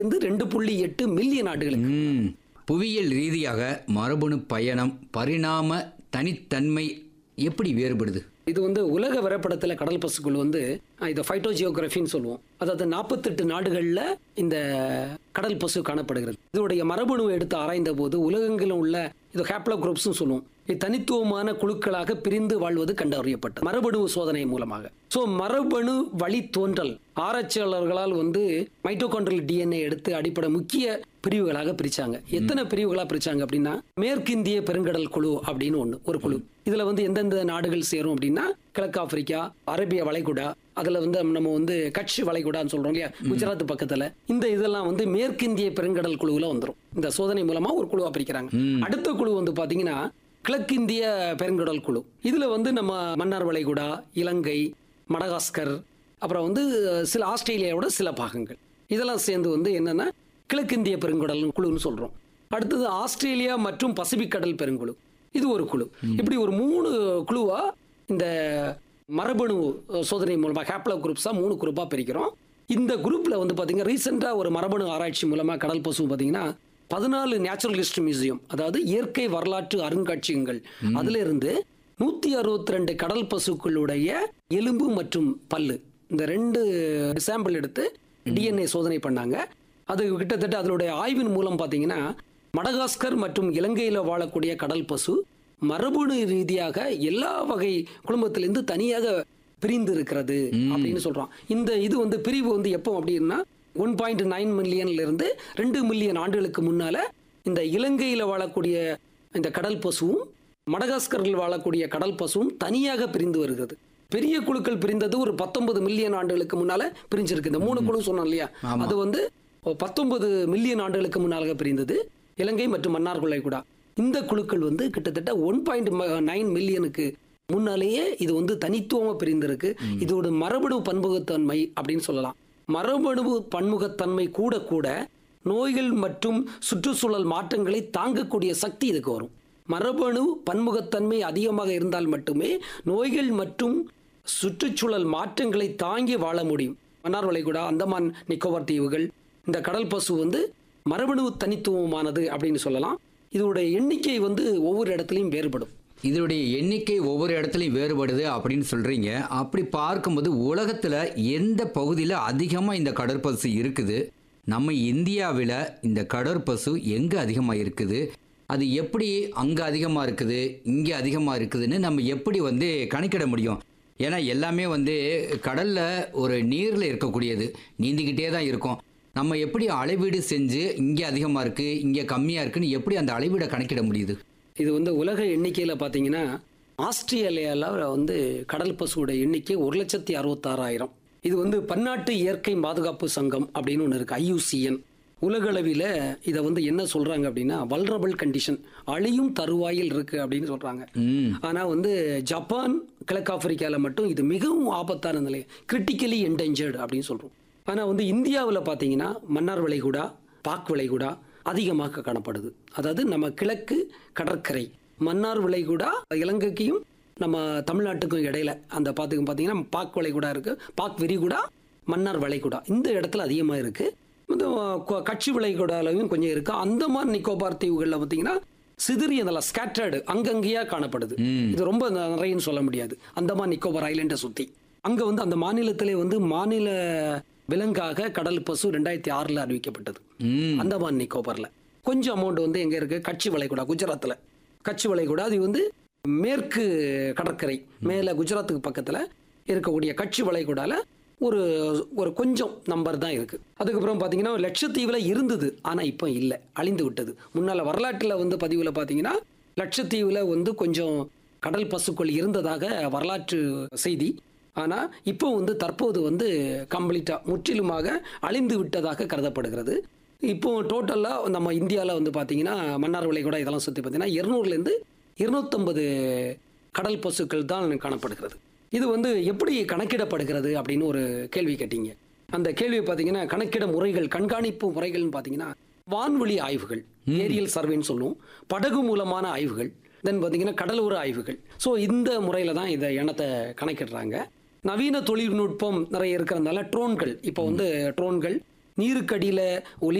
இருந்து ரெண்டு புள்ளி எட்டு மில்லியன் ஆண்டுகளுக்கு ம் புவியியல் ரீதியாக மரபணு பயணம் பரிணாம தனித்தன்மை எப்படி வேறுபடுது இது வந்து உலக வரைபடத்தில் கடல் பசுக்கள் வந்து அஹ், இதை ஃபைட்டோஜியோகிராஃபின்னு சொல்லுவோம் அதாவது நாற்பத்தெட்டு நாடுகளில் இந்த கடல் பசு காணப்படுகிறது இதோடைய மரபணுவை எடுத்து ஆராய்ந்த போது உலகெங்கிலும் உள்ள இது ஹேப்லோ குரூப்ஸ்னு சொல்லுவோம் இது தனித்துவமான குழுக்களாக பிரிந்து வாழ்வது கண்டறியப்பட்டது மரபணு சோதனை மூலமாக ஸோ மரபணு வழி தோன்றல் ஆராய்ச்சியாளர்களால் வந்து மைட்டோகாண்ட்ரியல் டிஎன்ஏ எடுத்து அடிப்படை முக்கிய பிரிவுகளாக பிரிச்சாங்க எத்தனை பிரிவுகளா பிரிச்சாங்க அப்படின்னா மேற்கிந்திய பெருங்கடல் குழு அப்படின்னு ஒண்ணு ஒரு குழு இதுல வந்து எந்தெந்த நாடுகள் சேரும் அப்படின்னா கிழக்கு ஆப்பிரிக்கா அரேபிய வளைகுடா அதுல வந்து நம்ம வந்து கட்ச் வளைகுடான்னு சொல்றோம் இல்லையா குஜராத் பக்கத்துல இந்த இதெல்லாம் வந்து மேற்கிந்திய பெருங்கடல் குழுவுல வந்துரும் இந்த சோதனை மூலமா ஒரு குழுவா பிரிக்கிறாங்க அடுத்த குழு வந்து பாத்தீங்கன்னா கிழக்கிந்திய பெருங்கடல் குழு இதுல வந்து நம்ம மன்னார் வளைகுடா இலங்கை மடகாஸ்கர் அப்புறம் வந்து சில ஆஸ்திரேலியாவோட சில பாகங்கள் இதெல்லாம் சேர்ந்து வந்து என்னன்னா கிழக்கிந்திய பெருங்கடல் குழுன்னு சொல்றோம் அடுத்தது ஆஸ்திரேலியா மற்றும் பசிபிக் கடல் பெருங்குழு இது ஒரு குழு இப்படி ஒரு மூணு குழுவா இந்த மரபணு சோதனை மூலமா ஹேப்லோ குரூப்ஸா மூணு குரூப்பா பிரிக்கிறோம் இந்த குரூப்ல வந்து பாத்தீங்கன்னா ரீசெண்டா ஒரு மரபணு ஆராய்ச்சி மூலமா கடல் பசு பாத்தீங்கன்னா பதினாலு நேச்சுரல் ஹிஸ்டரி மியூசியம் அதாவது இயற்கை வரலாற்று அருங்காட்சியகங்கள் அதுல இருந்து நூத்தி அறுபத்தி ரெண்டு கடல் பசுக்களுடைய எலும்பு மற்றும் பல்லு இந்த ரெண்டு சாம்பிள் எடுத்து டிஎன்ஏ சோதனை பண்ணாங்க அது கிட்டத்தட்ட அதனுடைய ஆய்வின் மூலம் பார்த்தீங்கன்னா மடகாஸ்கர் மற்றும் இலங்கையில் வாழக்கூடிய கடல் பசு மரபணு ரீதியாக எல்லா வகை குடும்பத்திலிருந்து தனியாக பிரிந்து இருக்கிறது அப்படின்னு சொல்றான் இந்த இது வந்து பிரிவு வந்து எப்போ அப்படின்னா ஒன் பாயிண்ட் நைன் மில்லியன்ல இருந்து ரெண்டு மில்லியன் ஆண்டுகளுக்கு முன்னால இந்த இலங்கையில் வாழக்கூடிய இந்த கடல் பசுவும் மடகாஸ்கரில் வாழக்கூடிய கடல் பசுவும் தனியாக பிரிந்து வருகிறது பெரிய குழுக்கள் பிரிந்தது ஒரு பத்தொன்பது மில்லியன் ஆண்டுகளுக்கு முன்னால பிரிஞ்சிருக்கு இந்த மூணு குழு சொன்னோம் இல்லையா அது வந்து பத்தொன்பது மில்லியன் ஆண்டுகளுக்கு முன்னால பிரிந்தது இலங்கை மற்றும் மன்னார் குடா இந்த குழுக்கள் வந்து கிட்டத்தட்ட ஒன் பாயிண்ட் நைன் மில்லியனுக்கு முன்னாலேயே இது வந்து தனித்துவமா பிரிந்திருக்கு இதோட மரபணு பன்முகத்தன்மை அப்படின்னு சொல்லலாம் மரபணு பன்முகத்தன்மை கூட கூட நோய்கள் மற்றும் சுற்றுச்சூழல் மாற்றங்களை தாங்கக்கூடிய சக்தி இதுக்கு வரும் மரபணு பன்முகத்தன்மை அதிகமாக இருந்தால் மட்டுமே நோய்கள் மற்றும் சுற்றுச்சூழல் மாற்றங்களை தாங்கி வாழ முடியும் மன்னார் வளைகுடா அந்தமான் நிக்கோபார் தீவுகள் இந்த கடல் பசு வந்து மரபணு தனித்துவமானது அப்படின்னு சொல்லலாம் இதோடைய எண்ணிக்கை வந்து ஒவ்வொரு இடத்துலையும் வேறுபடும் இதனுடைய எண்ணிக்கை ஒவ்வொரு இடத்துலையும் வேறுபடுது அப்படின்னு சொல்றீங்க அப்படி பார்க்கும்போது உலகத்துல எந்த பகுதியில் அதிகமாக இந்த கடற்பசு இருக்குது நம்ம இந்தியாவில் இந்த கடற்பசு எங்கே அதிகமாக இருக்குது அது எப்படி அங்கே அதிகமாக இருக்குது இங்கே அதிகமாக இருக்குதுன்னு நம்ம எப்படி வந்து கணக்கிட முடியும் ஏன்னா எல்லாமே வந்து கடலில் ஒரு நீரில் இருக்கக்கூடியது நீந்திக்கிட்டே தான் இருக்கும் நம்ம எப்படி அளவீடு செஞ்சு இங்கே அதிகமாக இருக்குது இங்கே கம்மியாக இருக்குன்னு எப்படி அந்த அளவீடை கணக்கிட முடியுது இது வந்து உலக எண்ணிக்கையில் பார்த்தீங்கன்னா ஆஸ்திரேலியாவில் வந்து கடல் பசுவோட எண்ணிக்கை ஒரு லட்சத்தி அறுபத்தாறாயிரம் இது வந்து பன்னாட்டு இயற்கை பாதுகாப்பு சங்கம் அப்படின்னு ஒன்று இருக்கு ஐயூசிஎன் உலகளவில் இதை வந்து என்ன சொல்றாங்க அப்படின்னா வல்ரபிள் கண்டிஷன் அழியும் தருவாயில் இருக்கு அப்படின்னு சொல்றாங்க ம் ஆனா வந்து ஜப்பான் கிழக்கு ஆப்பிரிக்காவில் மட்டும் இது மிகவும் ஆபத்தான நிலை கிரிட்டிக்கலி என்டேஞ்சர்டு அப்படின்னு சொல்றோம் ஆனா வந்து இந்தியாவில் பார்த்தீங்கன்னா மன்னார் வளைகுடா பாக் வளைகுடா அதிகமாக காணப்படுது அதாவது நம்ம கிழக்கு கடற்கரை மன்னார் விளைகுடா இலங்கைக்கும் நம்ம தமிழ்நாட்டுக்கும் இடையில அந்த பார்த்துக்கு பார்த்தீங்கன்னா பாக் வளைகுடா இருக்கு பாக் விரிகுடா மன்னார் வளைகுடா இந்த இடத்துல அதிகமாக இருக்கு இந்த கொ- கட்சி விளைகுடாலையும் கொஞ்சம் இருக்கு அந்தமான் நிக்கோபார் தீவுகளில் பார்த்தீங்கன்னா சிதறியதெல்லாம் ஸ்கேட்டர்டு அங்கங்கேயா காணப்படுது இது ரொம்ப ந- நிறையன்னு சொல்ல முடியாது அந்தமான் நிக்கோபார் ஐலண்டை சுற்றி அங்கே வந்து அந்த மாநிலத்திலே வந்து மாநில விலங்காக கடல் பசு ரெண்டாயிரத்தி ஆறில் அறிவிக்கப்பட்டது ம் அந்தமான் நிக்கோபர்ல கொஞ்சம் அமௌண்ட் வந்து எங்க இருக்கு கட்சி வளைகுடா குஜராத்ல கட்சி வளைகுடா அது வந்து மேற்கு கடற்கரை மேல குஜராத்துக்கு பக்கத்துல இருக்கக்கூடிய கட்சி வளைகுடால ஒரு ஒரு கொஞ்சம் நம்பர் தான் இருக்கு அதுக்கப்புறம் பாத்தீங்கன்னா லட்சத்தீவுல இருந்தது ஆனா இப்போ இல்லை அழிந்து விட்டது முன்னால வரலாற்றுல வந்து பதிவுல பாத்தீங்கன்னா லட்சத்தீவுல வந்து கொஞ்சம் கடல் பசுக்கள் இருந்ததாக வரலாற்று செய்தி ஆனா இப்போ வந்து தற்போது வந்து கம்ப்ளீட்டா முற்றிலுமாக அழிந்து விட்டதாக கருதப்படுகிறது இப்போ டோட்டலா நம்ம இந்தியாவில் வந்து பாத்தீங்கன்னா மன்னார் விளைகுடா இதெல்லாம் சுற்றி பார்த்தீங்கன்னா இருநூறுலேருந்து இருநூத்தம்பது கடல் பசுக்கள் தான் காணப்படுகிறது இது வந்து எப்படி கணக்கிடப்படுகிறது அப்படின்னு ஒரு கேள்வி கேட்டீங்க அந்த கேள்வி பார்த்தீங்கன்னா கணக்கிட முறைகள் கண்காணிப்பு முறைகள்னு பார்த்தீங்கன்னா வான்வெளி ஆய்வுகள் ஏரியல் சர்வேன்னு சொல்லுவோம் படகு மூலமான ஆய்வுகள் தென் பார்த்தீங்கன்னா கடலோர ஆய்வுகள் ஸோ இந்த முறையில் தான் இதை இனத்தை கணக்கிடுறாங்க நவீன தொழில்நுட்பம் நிறைய இருக்கிறதுனால ட்ரோன்கள் இப்போ வந்து ட்ரோன்கள் நீருக்கடியில் ஒலி